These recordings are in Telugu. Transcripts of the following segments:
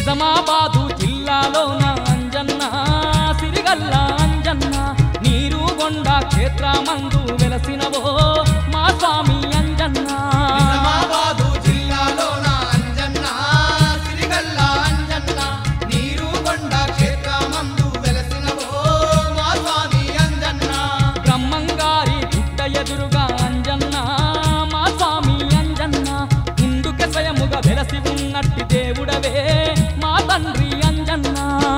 నిజామాబాదు జిల్లాలోన అంజన్న సిరిగల్ల అంజన్న నీరు గొండ క్షేత్రమందు వెలసినవో మా స్వామి అంజన్న నిజామాబాదు జిల్లాలోన అంజన్న సిరిగల్ల అంజన్న నీరుకొండ క్షేత్రమందు వెలసినవో మా స్వామి అంజన్న బ్రహ్మంగారి గుట్ట ఎదురుగా అంజన్న మా స్వామి అంజన్న ముందుకే స్వయముగా వెలసి ఉన్నట్టి దేవుడవే మా తండ్రి అంజన్న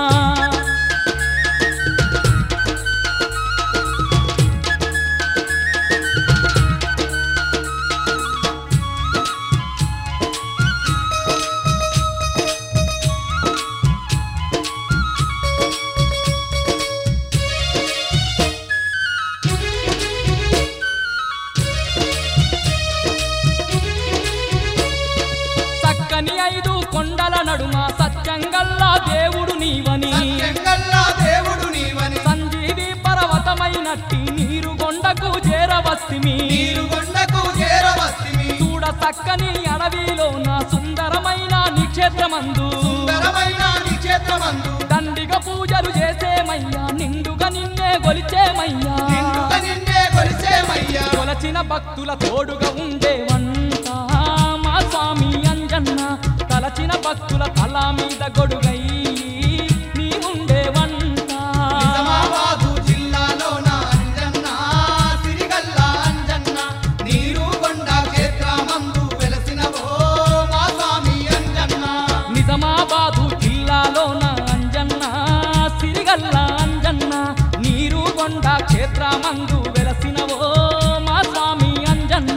చక్కని ఐదు కొండల నడుమ సత్యంగల్లా దేవుడు నీవని సత్యంగల్ల దేవుడు నీవని సంజీవి పర్వతమైనట్టి నీరు గొండకు చేరవస్తిమి నీరుకొండకు చేరవస్తిమి చూడ చక్కని అడవిలోన సుందరమైన నిక్షేత్రమందు సుందరమైన నీ క్షేత్రమందు దండిగా పూజలు చేసేమయ్యా నిండుగా నిన్నే గొలిచేమయ్యా నిండుగా నిన్నే కొలిచేమయ్యా కొలచిన భక్తుల తోడుగా ఉండేవంట మా స్వామి అంజన్న తలచిన భక్తుల తల మీద గొడుగై నీ ఉండేవంట నిజామాబాదు జిల్లాలోన అంజన్న సిరిగల్ల అంజన్న నీరుకొండ క్షేత్రమందు వెలసినవో మా స్వామి అంజన్న నిజామాబాదు జిల్లాలోన అంజన్న సిరిగల్ల అంజన్న నీరు కొండ క్షేత్రమందు వెలసినవో మా స్వామి అంజన్న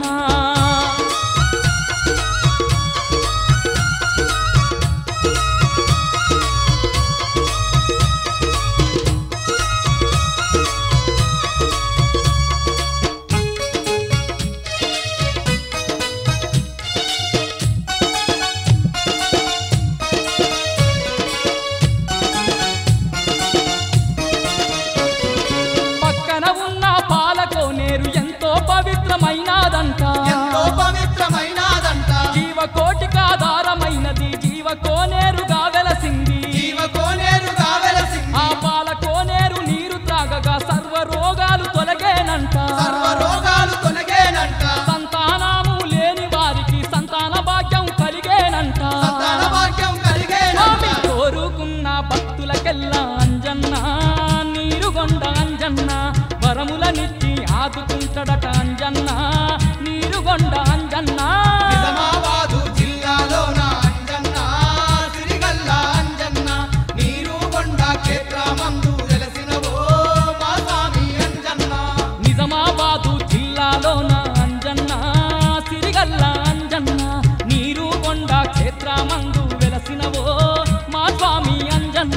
పక్కన ఉన్న పాలకోనేరు ఎంతో పవిత్రమైనదంట ఎంతో పవిత్రమైనదంట జీవకోటికి ఆధారమైనది జీవకోనేరుగా వెలసింది జీవ కోనేరుగా వెలసింది ఆ పాలకోనేరు నీరు త్రాగగా సర్వ రోగాలు తొలగేనంట సర్వ రోగాలు తొలగేనంట సంతానము లేని వారికి సంతాన భాగ్యం కలిగేనంట సంతాన భాగ్యం కలిగేనంట స్వామి కోరుకున్న భక్తులకెల్లా అంజన్న నీరుగొండ అంజన్న వరములనిచ్చి ఆదుకుంటడట అంజన్న నీరుగొండ అంజన్న నిజామాబాదు జిల్లాలోన అంజన్న సిరిగల్ల అంజన్న నీరుకొండ క్షేత్రమందు వెలసినవో మా స్వామి అంజన్న నిజామాబాదు జిల్లాలోన అంజన్న సిరిగల్ల అంజన్న నీరుగొండ క్షేత్రమందు వెలసినవో మా స్వామి అంజన్న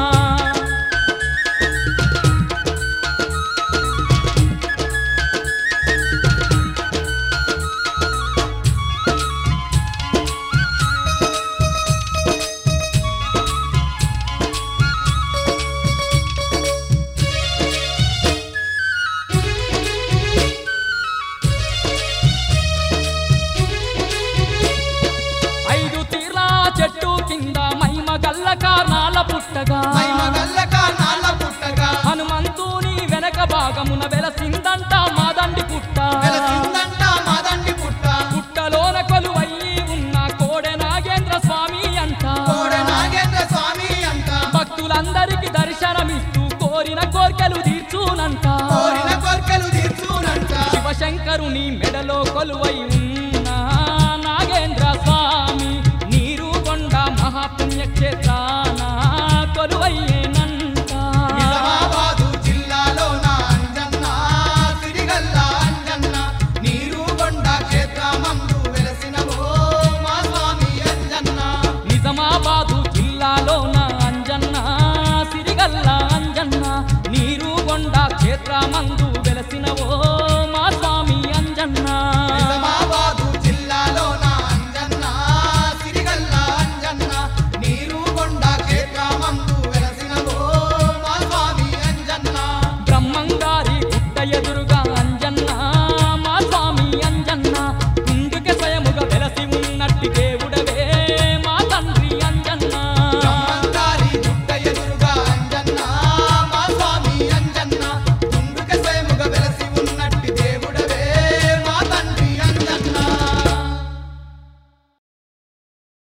ఐదు తీర్ల చెట్టు కింద మైమ గల్ల కారణాల పుట్టగా మహిమగల్ల కానాల పుట్టగా హనుమంతుని వెనక భాగమున వెలసిందంట మాదండి పుట్ట వెలసిందంట మాదండి పుట్ట పుట్టలోన కొలువయ్యి ఉన్న కోడె నాగేంద్ర స్వామి అంట కోడ నాగేంద్ర స్వామి అంట భక్తులందరికి దర్శనమిస్తూ కోరిన కోర్కెలు తీర్చునంట కోరిన కోర్కెలు తీర్చునంట శివశంకరుని మెడలో కొలువై ఉన్న నాగేంద్ర స్వామి నీరు కొండ మహాపుణ్యక్షేత్రాన కొలువయ్యేనంట నిజామాబాదు జిల్లాలోన అంజన్న సిరిగల్ల అంజన్న నీరుకొండ క్షేత్రమందు వెలసినవో మా స్వామి అంజన్న నిజామాబాదు జిల్లాలోన అంజన్న సిరిగల్ల అంజన్న నీరు కొండ క్షేత్రమందు వెలసినవో మా స్వామి అంజన్న నిజామాబాదు జిల్లాలోన అంజన్న సిరిగల్ల అంజన్న నీరుకొండ క్షేత్రమందు వెలసినవో మా స్వామి అంజన్న బ్రహ్మంగారి గుట్ట ఎదురు